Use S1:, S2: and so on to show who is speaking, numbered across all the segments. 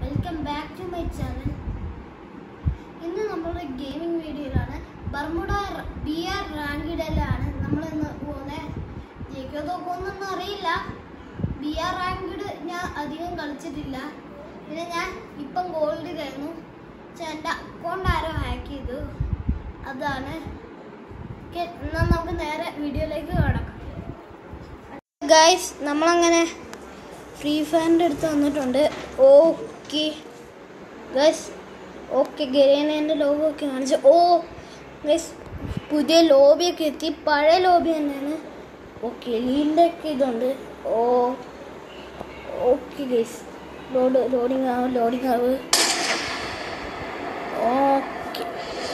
S1: Welcome back to my channel ഇന്ന് നമ്മുടെ gaming വീഡിയോയിലാണ് ബർമുഡ ബി ആർ റാങ്കിഡിലാണ് നമ്മൾ ഇന്ന് പോകുന്നത് ജയിക്കോ തോക്കുമെന്നൊന്നും അറിയില്ല ബി ആർ റാങ്കിഡ് ഞാൻ അധികം കളിച്ചിട്ടില്ല പിന്നെ ഞാൻ ഇപ്പം ഗോൾഡിലായിരുന്നു പക്ഷെ എൻ്റെ അക്കൗണ്ട് ആരോ ഹാക്ക് ചെയ്തു അതാണ് ഓക്കെ എന്നാൽ നമുക്ക് നേരെ വീഡിയോയിലേക്ക് കടക്കാം ഗൈസ് നമ്മളങ്ങനെ ഫ്രീ ഫയറിൻ്റെ അടുത്ത് വന്നിട്ടുണ്ട് ഓക്കെ ഗൈസ് ഓക്കെ ഗരേനേൻ്റെ ലോബി ഒക്കെ കാണിച്ചു ഓ ഗൈസ് പുതിയ ലോബിയൊക്കെ എത്തി പഴയ ലോബി തന്നെയാണ് ഓ കെലീൻ്റെ ഒക്കെ ഇതുണ്ട് ഓ ഓക്കെ ഗൈസ് ലോഡ് ലോഡിങ് ആവും ലോഡിങ് ആവ് ഓക്കെ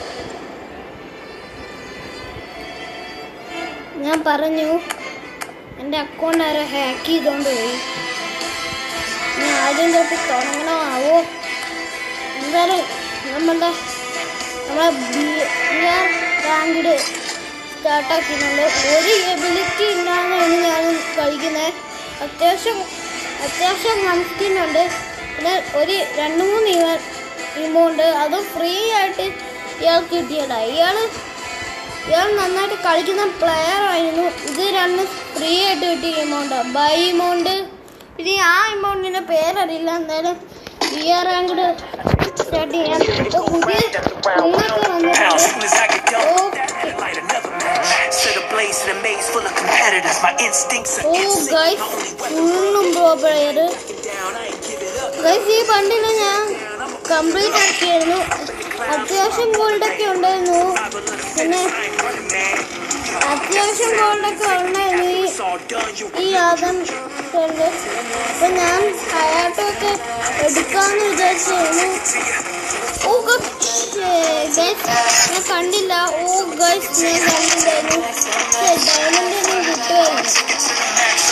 S1: ഞാൻ പറഞ്ഞു എൻ്റെ അക്കൗണ്ട് ആരോ ഹാക്ക് ചെയ്തുകൊണ്ട് പോയി ഞാൻ ആദ്യം തൊട്ട് തുടങ്ങണോ ആവോ എന്തായാലും നമ്മളുടെ നമ്മളെ ബി ആർ റാങ്കിഡ് സ്റ്റാർട്ടാക്കിയിട്ടുണ്ട് ഒരു എബിലിറ്റി ഇല്ലാതെയാണ് ഞാൻ കളിക്കുന്നത് അത്യാവശ്യം അത്യാവശ്യം കളിക്കുന്നുണ്ട് പിന്നെ ഒരു രണ്ട് മൂന്ന് ഇവ ഇമൗണ്ട് അത് ഫ്രീ ആയിട്ട് ഇയാൾക്ക് കിട്ടിയതാണ് ഇയാൾ ഇയാൾ നന്നായിട്ട് കളിക്കുന്ന പ്ലെയർ ആയിരുന്നു ഇത് രണ്ടും ഫ്രീ ആയിട്ട് കിട്ടിയ എമൗണ്ട് ബൈ എമൗണ്ട് ഇനി ആ എമൗണ്ടിന്റെ പേരറിയില്ല എന്തായാലും ബി ആർ റാങ്കഡ് സ്റ്റാർട്ട് ചെയ്യാം ഇപ്പൊ പുതിയ ഇന്നൊക്കെ
S2: Pound
S1: വന്നിട്ടുണ്ട്
S2: soon as I get done with
S1: Okay.
S2: that, I light another match. Set a blaze in a maze full of competitors. My instincts are
S1: oh
S2: instinct.
S1: Guys
S2: My only weapon
S1: ഫുള്ളും pro player
S2: down, I ain't give it up.
S1: Guys ഈ bundle ഞാൻ complete ആക്കിയായിരുന്നു അത്യാവശ്യം ഗോൾഡൊക്കെ ഉണ്ടായിരുന്നു
S2: I but look,
S1: പിന്നെ
S2: I ain't running, man.
S1: അത്യാവശ്യം ഗോൾഡൊക്കെ ഉണ്ടായിരുന്നു ഈ
S2: It's all done, you
S1: ഈ യാതം കൊണ്ട് അപ്പൊ ഞാൻ ഹയാട്ടൊക്കെ എടുക്കാന്ന് വിചാരിച്ചായിരുന്നു ഓ ഗൈസ് ഞാൻ കണ്ടില്ല ഓ ഗൈസ് ഞാൻ കണ്ടില്ലായിരുന്നു ഡയമണ്ട് ഒന്നും കിട്ടുമായിരുന്നു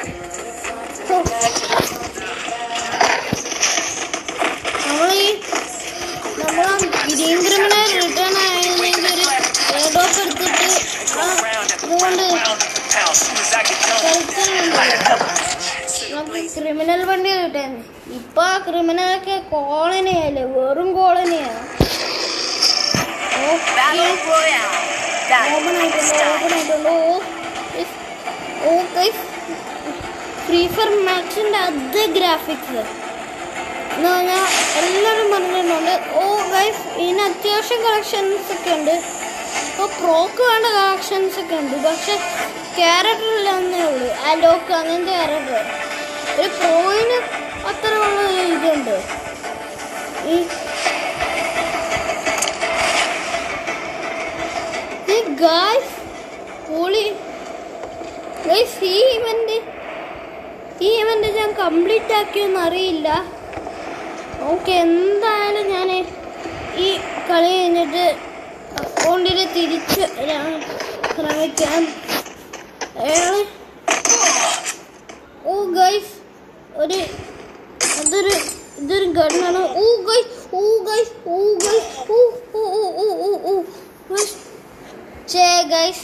S1: നമ്മളീ നമ്മളാ ഗ്രീൻ ക്രിമിനൽ റിട്ടേൺ ആയതിന്റെ ഒരു എയർഡോപ്പ് എടുത്തിട്ട് ആ ഇതുകൊണ്ട്
S2: Pound soon as I get done,
S1: കളിക്കുന്നുണ്ട്
S2: light another match.
S1: നമുക്ക് ക്രിമിനൽ വണ്ടി കിട്ടാൻ ഇപ്പൊ ആ ക്രിമിനലൊക്കെ കോളനി ആയില്ലേ വെറും കോളനിയാണ്
S3: Battle Royale. Battle
S1: ഓപ്പൺ ആയിട്ടുണ്ട്
S3: style.
S1: ഓപ്പൺ ആയിട്ടുണ്ട് ഓ ഓ ഫ്രീ ഫയർ മാക്സിന്റെ അതേ ഗ്രാഫിക്സ് എന്ന് പറഞ്ഞാൽ എല്ലാവരും പറഞ്ഞിട്ടുണ്ട് ഓ ഗൈസ് ഇതിന് അത്യാവശ്യം കളക്ഷൻസ് ഒക്കെ ഉണ്ട് ഇപ്പോൾ പ്രോക്ക് വേണ്ട കളക്ഷൻസ് ഒക്കെ ഉണ്ട് പക്ഷെ ക്യാരക്ടർ ഇല്ലെന്നേ ഉള്ളൂ അലോക്ക് അങ്ങനത്തെ ക്യാരക്ടർ ഒരു പ്രോയിന് അത്ര ഉള്ള ഒരു ഇതുണ്ട് ഈ ഗായ്സ് പൊളി ഗൈസ് ഈ ഇവന്റ് ഈ ഇവന്റ് ഞാൻ കംപ്ലീറ്റ് ആക്കിയൊന്നും അറിയില്ല ഓക്കെ എന്തായാലും ഞാൻ ഈ കളി കഴിഞ്ഞിട്ട് അക്കൗണ്ടിൽ തിരിച്ച് ഞാൻ ശ്രമിക്കാം അയാള് ഓ ഗൈസ് ഒരു അതൊരു ഇതൊരു ഗണ്ണാണ് ഓ ഗൈസ് ഓ ഗൈസ് ഓ ഗൈസ് ഓ ഓ ഓ ഓ ഓ ഓ ഗൈസ് ചേ ഗൈസ്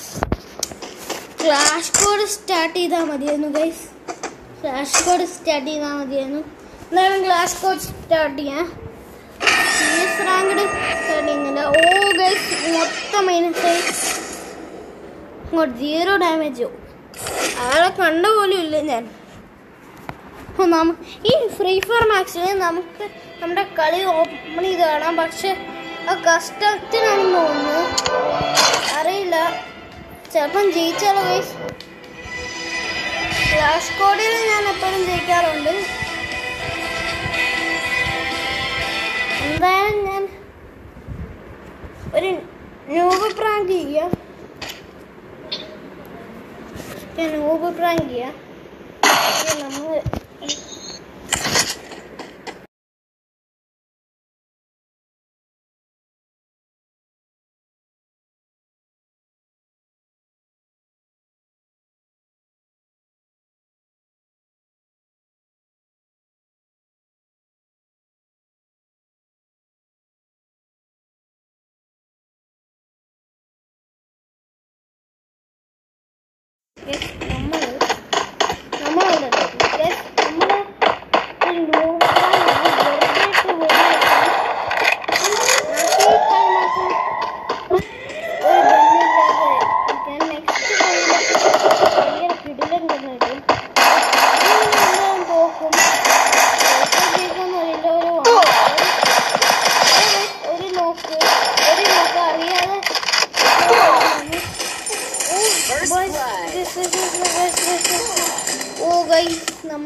S1: ക്ലാഷ് കോഡ് സ്റ്റാർട്ട് ചെയ്താൽ മതിയായിരുന്നു ഗൈസ് ക്ലാഷ് കോഡ് സ്റ്റാർട്ട് ചെയ്താൽ മതിയായിരുന്നു എന്തായാലും ക്ലാഷ് കോഡ് സ്റ്റാർട്ട് ചെയ്യാം മൈനസ് റാങ്കഡ് സ്റ്റാർട്ട് ചെയ്യുന്നില്ല ഓ ഗൈസ് മൊത്തം മൈനസ് ആയി ഇങ്ങോട്ട് സീറോ ഡാമേജോ അയാളെ കണ്ട പോലും ഇല്ല ഞാൻ ഓ, നമ്മ ഈ ഫ്രീ ഫയർ മാക്സിൽ നമുക്ക് നമ്മുടെ കളി ഓപ്പൺ ചെയ്ത് കാണാം പക്ഷെ ആ കഷ്ടത്തിനാണെന്ന് തോന്നുന്നു അറിയില്ല ചിലപ്പം ജയിച്ചാലോ ഗൈസ് ക്ലാഷ് കോഡിൽ ഞാൻ എപ്പോഴും ജയിക്കാറുണ്ട് എന്തായാലും ഞാൻ ഒരു നൂബ് പ്രാങ്ക് ചെയ്യാം ഞാൻ നൂബ് പ്രാങ്ക് ചെയ്യാം നമ്മൾ നമ്മൾ നമ്മളവിടെ നമ്മൾ ഒരു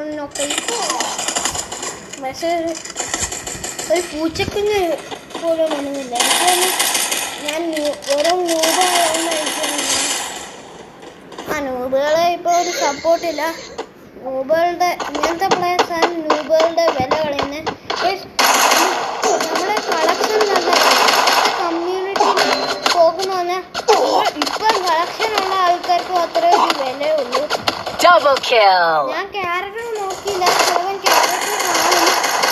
S1: നമ്മൾ നോക്കി പക്ഷേ ഒരു- ഒരു പൂച്ചക്കുഞ്ഞ് പോലും വന്നില്ല എനിക്ക് തോന്നുന്നു ഞാൻ ന്യൂ- വെറും നൂബായതുകൊണ്ട് എനിക്ക് തോന്നുന്നു ആ നൂബുകളെ ഇപ്പോൾ ഒരു സപ്പോർട്ടില്ല നൂബുകളുടെ ഇങ്ങനത്തെ പ്ലേയേഴ്സാണ് നൂബുകളുടെ വില കളയുന്നത് നമ്മുടെ കളക്ഷൻ നല്ല കമ്മ്യൂണിറ്റിയിൽ പോകുന്ന പറഞ്ഞാൽ ഇപ്പം കളക്ഷൻ ഉള്ള ആൾക്കാർക്ക് മാത്രമേ ഒരു വിലയുള്ളൂ
S3: Double kill.
S1: ഞാൻ ക്യാരക്ടർ നോക്കിയില്ല ചിലവൻ ക്യാരക്ടർ കാണും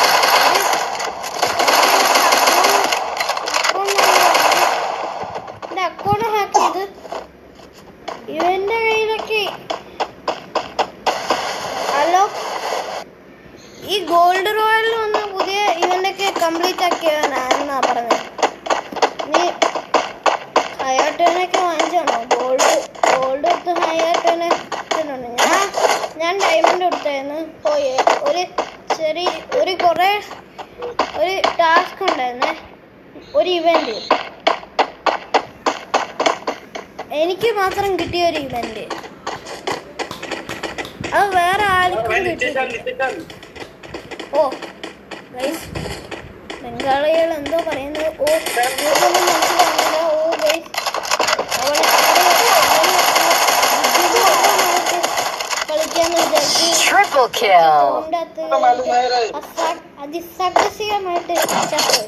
S1: എന്റെ അക്കൗണ്ട് ഹാക്ക് ചെയ്ത് ഇവന്റെ കയ്യിലൊക്കെ ഹലോ ഈ ഗോൾഡ് റോയലിൽ വന്ന പുതിയ ഇവന്റൊക്കെ കംപ്ലീറ്റ് ആക്കിയവനാണെന്നാ പറഞ്ഞത് നീ ഹയാട്ടനൊക്കെ വാങ്ങിച്ചാണോ ഗോൾഡ് ഗോൾഡ് എടുത്ത് ഹയാട്ടനെ ഇട്ടിട്ടുണ്ട് ഞാൻ ഞാൻ ഡയമണ്ട് എടുത്തായിരുന്നു പോയി ഒരു ചെറിയ ഒരു കുറേ ഒരു ടാസ്ക് ഉണ്ടായിരുന്നേ ഒരു ഇവന്റ് എനിക്ക് മാത്രം കിട്ടിയ ഒരു ഇവന്റ് അത് വേറെ ആർക്കും കിട്ടിയിട്ടില്ല ഓ ഗൈസ് ബംഗാളികൾ എന്തോ പറയുന്നത് ഓ ഇതൊന്നും മനസ്സിലാവുന്നില്ല ഓ ഗൈസ് അവളെ കളിക്കാന്ന് വിചാരിച്ചു
S3: Triple kill.
S1: അതിനകത്ത് അസാ- അതിസാഹസികമായിട്ട് ചത്തുപോയി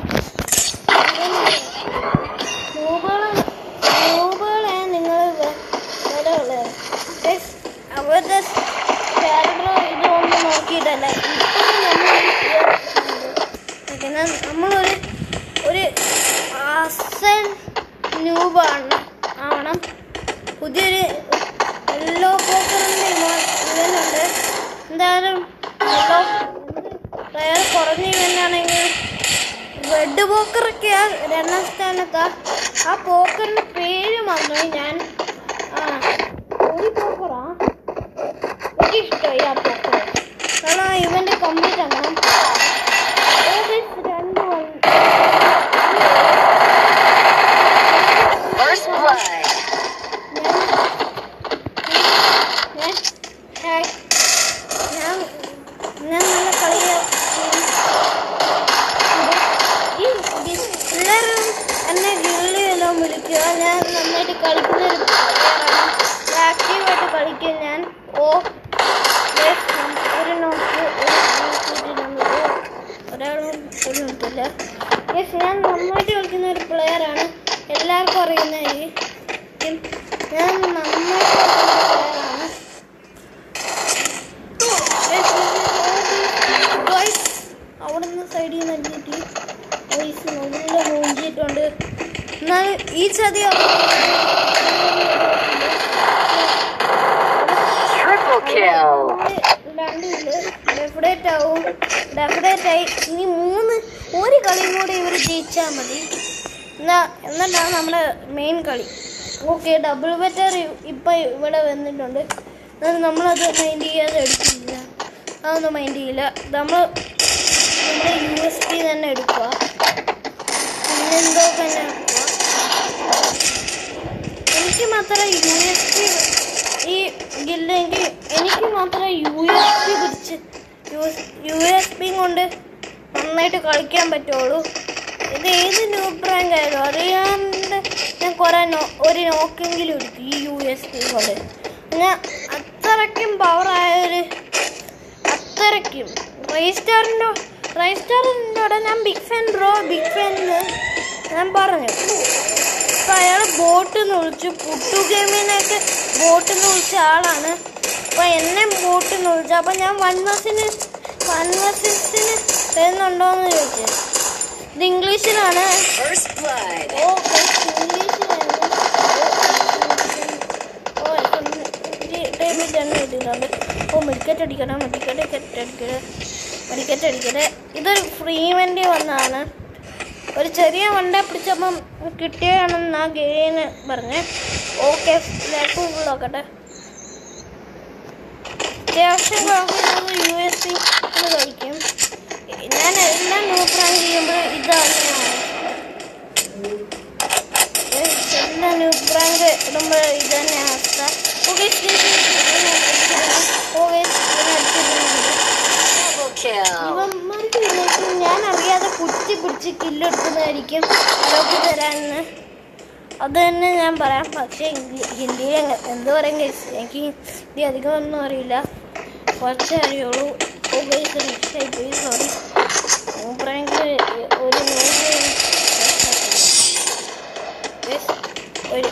S1: നൂബുകളെ നൂബുകളെ നിങ്ങൾ വില ഉള്ളത് അവരുടെ ക്യാരക്ടർ ഇതൊന്നും നോക്കിയിട്ടല്ല ഇപ്പോഴും നമ്മൾ പിന്നെ നമ്മളൊരു ഒരു അസൻ ന്യൂബാണ് ആവണം പുതിയൊരു യെല്ലോ പോക്കറിൻ്റെ ഇവനുണ്ട് എന്തായാലും യെല്ലോ ടയർ കുറഞ്ഞ ഇവനാണെങ്കിൽ റെഡ് പോക്കറൊക്കെ രണ്ടാം സ്ഥാനത്താ ആ പോക്കറിന്റെ പേര് മറന്നു ഞാൻ ആ ഒരു പോക്കറാ എനിക്ക് ഇഷ്ടമായി ആ പോക്കർ കാരണം ഇവന്റെ കംപ്ലീറ്റ് ആക്കണം ഓഗസ്റ്റ് രണ്ട് വന്ന്
S3: First blood.
S1: ഞാൻ ഞാൻ ഞാൻ ഞാൻ നല്ല കളിയാ ഈ ഗി- എല്ലാവരും എന്നെ ഗില്ലി എല്ലാം വിളിക്കുക ഞാൻ നന്നായിട്ട് കളിക്കുന്ന ഒരു പ്ലെയറാണ് ആക്റ്റീവായിട്ട് കളിക്കും ഞാൻ ഓ yes, ഒരു നോക്ക് ഒരാളും ഒരു നോക്കില്ല യെസ് ഞാൻ നന്നായിട്ട് കളിക്കുന്ന ഒരു പ്ലെയറാണ് എല്ലാവർക്കും അറിയുന്ന ഈ ടീം. ഞാൻ നന്നായിട്ട് കളിക്കുന്ന പ്ലെയറാണ് അവിടുന്ന് സൈഡിൽ നിന്ന് അടിച്ചിട്ട് വോയിസ് നല്ല മൂഞ്ചിയിട്ടുണ്ട് എന്നാൽ ഈ ചതി
S3: Triple kill.
S1: ഡെഫിനേറ്റ് ആവും ഡെഫിനേറ്റ് ആയി ഇനി മൂന്ന് ഒരു കളിയും കൂടി ഇവർ ജയിച്ചാൽ മതി എന്നാ എന്നിട്ടാണ് നമ്മുടെ മെയിൻ കളി ഓക്കെ ഡബിൾ ബെറ്റർ ഇപ്പം ഇവിടെ വന്നിട്ടുണ്ട് എന്നാലും നമ്മളത് മൈൻഡ് ചെയ്യാതെ എടുക്കില്ല അതൊന്നും മൈൻഡ് ചെയ്യില്ല നമ്മൾ നമ്മുടെ യു എസ് പി തന്നെ എടുക്കുക പിന്നെന്തോ തന്നെ എടുക്കുക എനിക്ക് മാത്രം യു എസ് പി ഈ ഗില്ലെങ്കിൽ എനിക്ക് മാത്രം യു എസ് പി പിടിച്ച് യു എസ് പി കൊണ്ട് നന്നായിട്ട് കളിക്കാൻ പറ്റുള്ളൂ ഇത് ഏത് ന്യൂബ് റാങ്ക് ആയാലും അറിയാണ്ട് ഞാൻ കുറേ നോ ഒരു നോക്കെങ്കിലും എടുക്കും ഈ യു എസ് പി കൊണ്ട് ഞാൻ അത്രയ്ക്കും പവറായ ഒരു അത്രയ്ക്കും റൈസ്റ്റാറിൻ്റെ റൈസ്റ്റാറിൻ്റെ അവിടെ ഞാൻ big fan bro big fan ഞാൻ പറഞ്ഞു അപ്പൊ അയാൾ ബോട്ട് എന്ന് വിളിച്ചു പുട്ടു ഗെയിമിനൊക്കെ ബോട്ട് എന്ന് വിളിച്ച ആളാണ് അപ്പൊ എന്നെ ബോട്ട് എന്ന് വിളിച്ചു അപ്പൊ ഞാൻ വൺ വർസിന് വൺ വർഷത്തിന് വരുന്നുണ്ടോന്ന് ചോദിച്ചു ഇത് ഇംഗ്ലീഷിലാണ്
S3: First blood.
S1: ഓ ഇംഗ്ലീഷിലാണ് ഓ ടൈമിൽ തന്നെ ഇട്ടിട്ടുണ്ട് ഓ മെഡിക്കറ്റ് അടിക്കണം മെഡിക്കറ്റ് അടിക്കട്ടെ മെഡിക്കറ്റ് അടിക്കട്ടെ ഇതൊരു ഫ്രീ വണ്ടി വന്നതാണ് ഒരു ചെറിയ വണ്ട പിടിച്ചപ്പം കിട്ടിയതാണെന്ന് ആ ഗെയിന് പറഞ്ഞേ ഓക്കെ ലാപ്പ് നോക്കട്ടെ അത്യാവശ്യം കുഴപ്പമില്ലാതെ യു എസ് സി കളിക്കും ഞാൻ എല്ലാം നോക്കാൻ ചെയ്യുമ്പോൾ ഇതാണ് എല്ലാം ന്യൂസ് റാങ്ക് ഇടുമ്പോൾ ഇത് തന്നെ അവസ്ഥ ഓക്കെ ഓക്കെ അടിച്ചില്ല ലാസ്റ്റ് പിടിച്ച് കില്ലെടുക്കുന്നതായിരിക്കും അതൊക്കെ തരാമെന്ന് അത് തന്നെ ഞാൻ പറയാം പക്ഷേ ഇംഗ്ലീ- ഹിന്ദിയിൽ എങ്ങ- എന്ത് പറയും guys? എനിക്ക് ഹിന്ദി അധികം ഒന്നും അറിയില്ല കുറച്ചേ അറിയുള്ളൂ ഓ ഗൈസ് മിസ്സായി പോയി സോറി മൂപ്പറെങ്കിൽ ഒരു നൂറ് Guys, ഒരു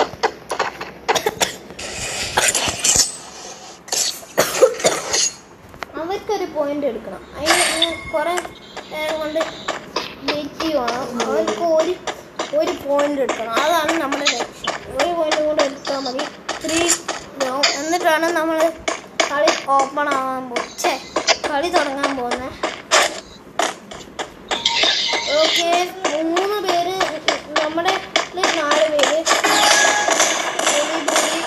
S1: അവർക്കൊരു പോയിന്റ് എടുക്കണം അതിന് കുറെ നേരം കൊണ്ട് വെയിറ്റ് ചെയ്യണം അവർക്ക് ഒരു ഒരു പോയിന്റ് എടുക്കണം അതാണ് നമ്മുടെ ലക്ഷ്യം ഒരു പോയിന്റ് കൂടെ എടുത്താൽ മതി ത്രീ എന്നിട്ടാണ് നമ്മൾ കളി ഓപ്പൺ ആവാൻ പോകുന്നത് കളി തുടങ്ങാൻ പോകുന്നത് ഓക്കെ മൂന്ന് പേര് നമ്മുടെ ഇതിൽ നാല് പേര് ഒരു ബോഡി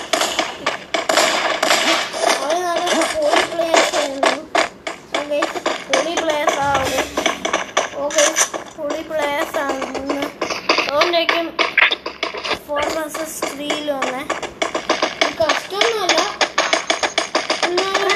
S1: അവര് നല്ല പൊളി പ്ലേയേഴ്സ് ആയിരുന്നു ഓക്കെ പൊളി പ്ലേയേഴ്സ് ആണ് ഓക്കെ പൊളി പ്ലേയേഴ്സ് ആണ് അതുകൊണ്ടായിരിക്കും ഫോർ വേഴ്സസ് ത്രീയിൽ വന്നേ കഷ്ടമൊന്നുമല്ല എന്നാലും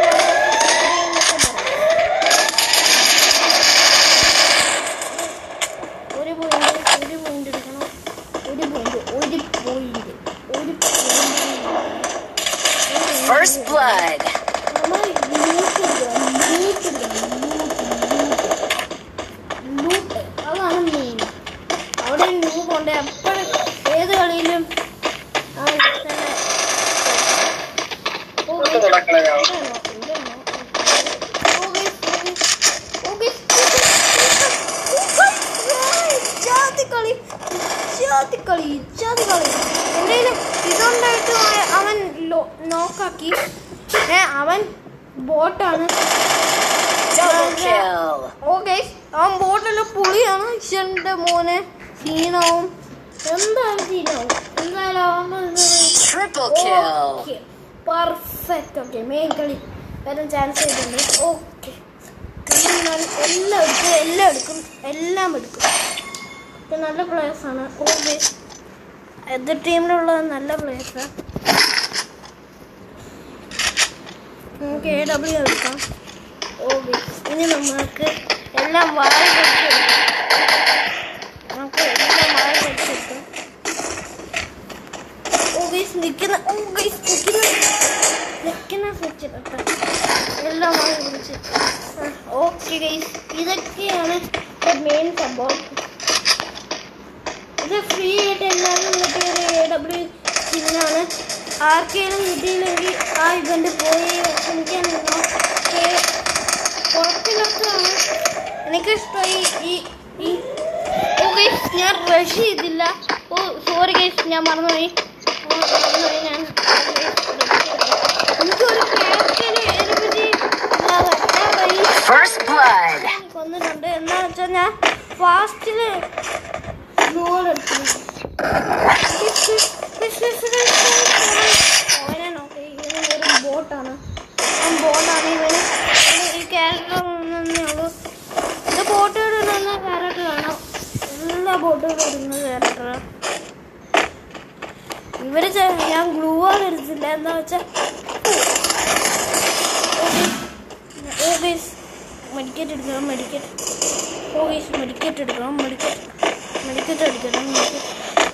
S1: ഒരു പോയിന്റ് ഒരു പോയിന്റ് എടുക്കണം ഒരു പോയിന്റ് ഒരു പോയിന്റ് ഒരു പോയിന്റ്
S3: First blood.
S1: നമ്മൾ ലൂട്ട് എടുക്കണം ലൂട്ട് എടുക്കണം ലൂട്ട് അതാണ് മെയിൻ അവിടെ ലൂട്ട് ഉണ്ട് എപ്പോഴും ഏത് കളിയിലും ആ തന്നെ ഓ, ഇതാണോ? ഇതാണോ? ഓ, guys, ഓ, guys. ഓ, guys, ഓ, guys. ജാതിക്കളി ജാതിക്കളി ജാതിക്കളി എൻ്റെ ഇതുണ്ടായിട്ട് അവൻ നോക്കാക്കി ഏ അവൻ ബോട്ടാണ്
S3: Double kill.
S1: ഓക്കെ അവൻ ബോട്ടിലെ പുളിയാണ് ഈശ്വരൻ്റെ മോനെ സീനാവും എന്തായാലും സീനാവും എന്തായാലും അവൻ
S3: Triple kill.
S1: Perfect okay main കളി വരാൻ ചാൻസ് ആയിട്ടുണ്ട് ഓക്കെ എല്ലാം എടുക്കും എല്ലാം എടുക്കും എല്ലാം എടുക്കും ഇത് നല്ല പ്ലേയേഴ്സാണ് ഓക്കെ എതിർ ടീമിലുള്ള നല്ല പ്ലേയേഴ്സാണ് നമുക്ക് എ ഡബ്ല്യു എടുക്കാം ഓക്കെ ഇനി നമുക്ക് എല്ലാം വാഴ പൊടിച്ചെടുക്കാം നമുക്ക് എല്ലാം വാഴ പൊടിച്ചെടുക്കാം ഓ ഗൈസ് നിൽക്കുന്ന ഓ ഗൈസ് നിൽക്കുന്ന നിൽക്കുന്ന സ്വിച്ച് കേട്ടോ എല്ലാം വാങ്ങി പിടിച്ച് ഓക്കെ ഗൈസ് ഇതൊക്കെയാണ് മെയിൻ സംഭവം ഇത് ഫ്രീ ആയിട്ട് എല്ലാവരും കിട്ടിയ ഒരു എ ഡബ്ല്യു സ്കിന്നാണ് ആർക്കെങ്കിലും കിട്ടിയില്ലെങ്കിൽ ആ ഇവന്റ് പോയി വിഷമിക്കാൻ നിന്നോ ഏ, കുഴപ്പമില്ലാത്തതാണ് എനിക്കിഷ്ടമായി ഈ ഈ ഓ ഗൈസ് ഞാൻ റഷ് ചെയ്തില്ല ഓ സോറി ഗൈസ് ഞാൻ മറന്നുപോയി ഓ, മറന്നുപോയി ഞാൻ എനിക്കൊരു ക്യാപ്റ്റന് എലിമിറ്റി ഇല്ലാതെ ഞാൻ റൈസ്
S3: First blood.
S1: കൊന്നിട്ടുണ്ട് എന്താ വെച്ചാൽ ഞാൻ ഫാസ്റ്റില് ഗോൾ എടുത്തു അവനെ നോക്കി ഇവന് ഒരു ബോട്ടാണ് അവൻ ബോട്ടാണ് ഇവന് ഇവന് ഈ ക്യാരക്ടർ ഒന്നേ ഉള്ളൂ ഇത് ബോട്ടുകൾ ഇടുന്ന ക്യാരക്ടർ കാണാം എല്ലാ ബോട്ടുകളും ഇടുന്ന ക്യാരക്ടറാണ് ഇവര് ചെ- ഞാൻ ഗ്ലൂ ആണ് എടുത്തില്ല എന്താ വെച്ചാൽ ഓഗേസ് മെഡിക്കറ്റ് എടുക്കണം മെഡിക്കറ്റ് ഓഗേസ് മെഡിക്കറ്റ് എടുക്കണം മെഡിക്കറ്റ് മെഡിക്കറ്റ് എടുക്കണം മെഡിക്കറ്റ്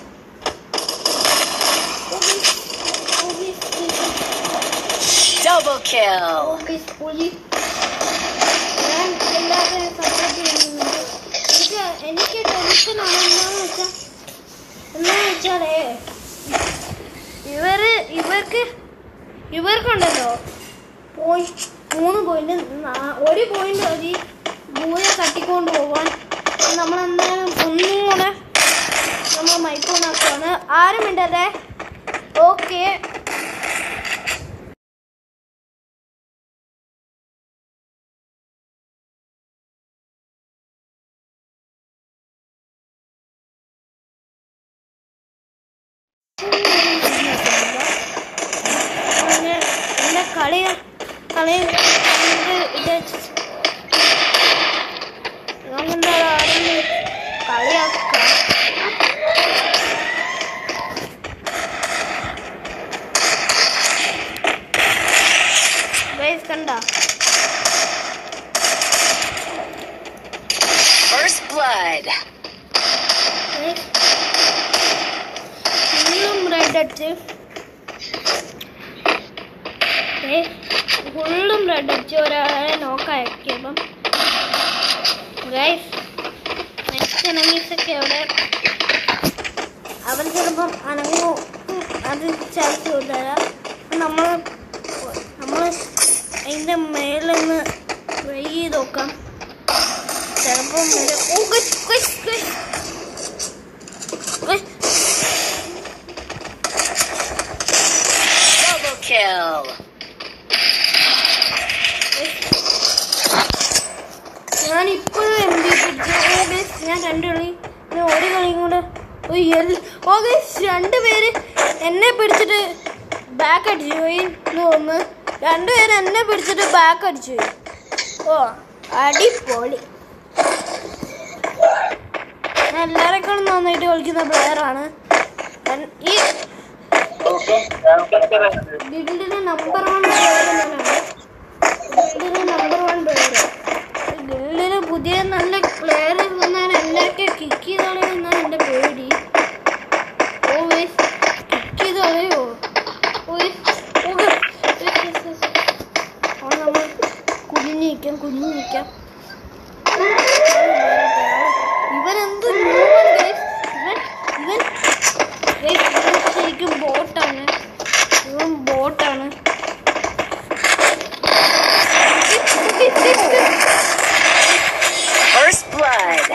S3: Double kill.
S1: ഓഗേസ് പുലി ഞാൻ എല്ലാവരെയും സപ്പോർട്ട് ചെയ്യുന്നുണ്ട് എനിക്ക് എനിക്ക് ടെൻഷനാണ് എന്താണെന്ന് വെച്ചാൽ എന്താണെന്ന് വെച്ചാലേ ഇവര് ഇവർക്ക് ഇവർക്കുണ്ടല്ലോ പോയി മൂന്ന് പോയിന്റ് ഒരു പോയിന്റ് മതി ഭൂയെ തട്ടിക്കൊണ്ട് പോവാൻ നമ്മളെന്തായാലും ഒന്നും കൂടെ നമ്മൾ മൈക്കോണാക്കുവാണ് ആരും മിണ്ടല്ലേ ഓക്കെ അങ്ങനെ എൻ്റെ കളി കളി കണ്ട് ഇത് നമുക്കെന്താ ആരെങ്കിലും കളിയാക്കാം ഗൈസ് കണ്ട
S3: First blood. blood.
S1: ഫുള്ളും റെഡ് അടിച്ച് ഫുള്ളും റെഡ് അടിച്ച് ഒരാളെ നോക്കാക്കിയപ്പം ഗൈസ് നെക്സ്റ്റ് എനമീസ് ഒക്കെ അവിടെ അവൻ ചിലപ്പം അനങ്ങോ അത് ചാൻസ് കൊണ്ടുവരാം നമ്മൾ നമ്മൾ അതിൻ്റെ മേലൊന്ന് ട്രൈ ചെയ്ത് നോക്കാം ചിലപ്പം വരും. ഓ guys guys guys guys
S3: Double kill.
S1: ഞാൻ ഇപ്പോഴും എം ബി പിടിച്ചു ഞാൻ രണ്ട് കളി ഞാൻ ഒരു കളിയും കൂടെ ഓ എൽ- ഓ ഗൈസ് രണ്ട് പേര് എന്നെ പിടിച്ചിട്ട് ബാക്ക് അടിച്ചു പോയി എന്ന് തോന്നുന്നു രണ്ടുപേര് എന്നെ പിടിച്ചിട്ട് ബാക്ക് അടിച്ചു പോയി ഓ അടിപൊളി ഞാൻ എല്ലാവരെക്കാളും നന്നായിട്ട് കളിക്കുന്ന പ്ലെയറാണ് ഈ ഗിൽഡിലെ നമ്പർ വൺ പ്ലെയർ ഞാനാണ് ഗിൽഡിലെ നമ്പർ വൺ പ്ലെയർ ഗിൽഡില് പുതിയ നല്ല പ്ലെയർ വന്നാൽ എല്ലാവർക്കും കിക്ക് ചെയ്ത് കളയുമെന്നാണ് എൻ്റെ പേടി ഓ ഗൈസ് കിക്ക് ചെയ്ത് കളയോ ഓ ഗൈസ് ഓ ഗൈസ് അവിടെ നമ്മൾ കുഞ്ഞു നിൽക്കാം കുഞ്ഞു നിൽക്കാം ഇവനെന്ത് ന്യൂമൻ ഗൈസ് ഇവൻ ഇവൻ ഗൈസ് ഇവൻ ശരിക്കും ബോട്ടാണ് ഇവൻ ബോട്ടാണ്
S3: First blood.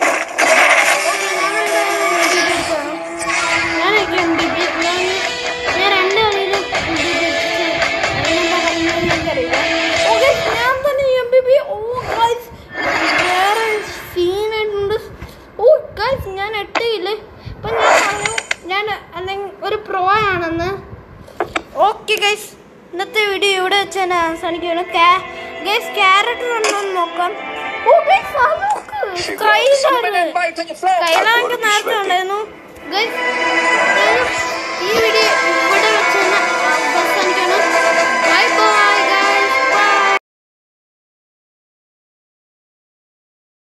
S1: ഞാനൊക്കെ എം ബി ബി ഞാൻ ഞാൻ രണ്ട് കളിയിലും എം ബി ബി അതിനെന്താ പറയുന്നത് എനിക്കറിയില്ല ഓ ഗൈസ് ഞാൻ തന്നെ എം ബി ബി ഓ ഗൈസ് വേറെ സീനായിട്ടുണ്ട് ഓ ഗൈസ് ഞാൻ എട്ടിയില്ലേ ഇപ്പം ഞാൻ പറഞ്ഞു ഞാൻ അല്ലെങ്കിൽ ഒരു പ്രോ ആണെന്ന് ഓക്കെ ഗൈസ് ഇന്നത്തെ വീഡിയോ ഇവിടെ വെച്ച് തന്നെ അവസാനിക്കുകയാണ് ഗൈസ് ക്യാരക്ടർ ഉണ്ടോ എന്ന് നോക്കാം ഓ ഗൈസ് അത് നോക്ക് സ്കൈലാണ് സ്കൈലാൻഡ് നേരത്തെ ഉണ്ടായിരുന്നു ഗൈസ് ഈ വീഡിയോ